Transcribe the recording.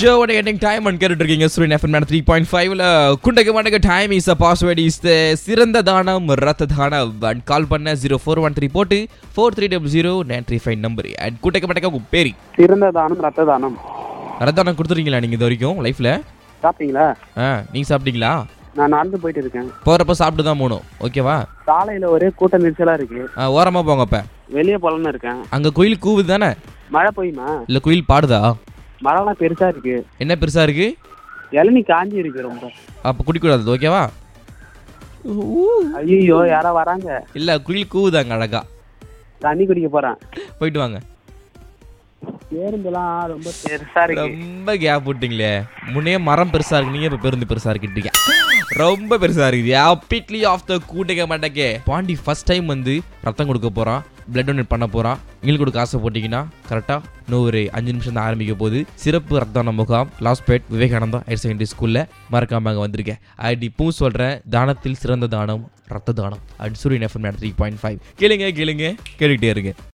show ending time and கேட்டுட்டு இருக்கீங்க சூரியன் எஃப்எம் த்ரீ பாயிண்ட் ஃபைவ்ல குண்டக மண்டக time is a password is the சிறந்த தானம் ரத்த தானம் அண்ட் கால் பண்ண ஜீரோ ஃபோர் ஒன் த்ரீ போட்டு four three double zero nine three five number and குண்டக மண்டக உங்க பேரி சிறந்த தானம் ரத்த தானம் ரத்த தானம் கொடுத்துருக்கீங்களா நீங்க இது வரைக்கும் லைஃப்ல சாப்பிட்டீங்களா ஆ நீங்க சாப்பிட்டீங்களா நான் நடந்து போயிட்டு இருக்கேன் போறப்ப சாப்பிட்டு தான் போகணும் ஓகேவா சாலையில ஒரே கூட்ட நெரிசலா இருக்கு ஆ, ஓரமா போங்க அப்ப வெளியே போலன்னு இருக்கேன் அங்க குயில் கூவுது தானே மழை பெய்யுமா இல்ல குயில் பாடுதா மழைலாம் பெருசா இருக்கு என்ன பெருசா இருக்கு இளநீ காஞ்சி இருக்கு ரொம்ப அப்ப குடிக்கூடாது ஓகேவா ஐயோ யாரோ வராங்க இல்ல குயில் கூவுதாங்க அழகா தண்ணி குடிக்க போறேன் போயிட்டு வாங்க பேருந்துலாம் ரொம்ப பெருசா இருக்கு ரொம்ப கேப் விட்டீங்களே முன்னே மரம் பெருசா இருக்கு நீங்க இப்ப பேருந்து பெருசா இருக்கிட்டீங்க ரொம்ப பெருசா இருக்குது அப்பிட்லி ஆஃப் த கூட்டக மாட்டேக்கே பாண்டி ஃபர்ஸ்ட் டைம் வந்து ரத்தம் கொடுக்க போறான் பிளட் டொனேட் பண்ண போறான் எங்களுக்கு கொடுக்க ஆசை போட்டீங்கன்னா கரெக்டா இன்னும் ஒரு அஞ்சு நிமிஷம் தான் ஆரம்பிக்க போகுது சிறப்பு ரத்தான முகாம் லாஸ்பேட் விவேகானந்தா ஹையர் செகண்டரி ஸ்கூல்ல மறக்காம அங்க வந்திருக்கேன் அது இப்பவும் சொல்றேன் தானத்தில் சிறந்த தானம் ரத்த தானம் அட் சூரியன் எஃப்எம் த்ரீ பாயிண்ட் ஃபைவ் கேளுங்க கேளுங்க கேட்டுக்கிட்டே இருங்க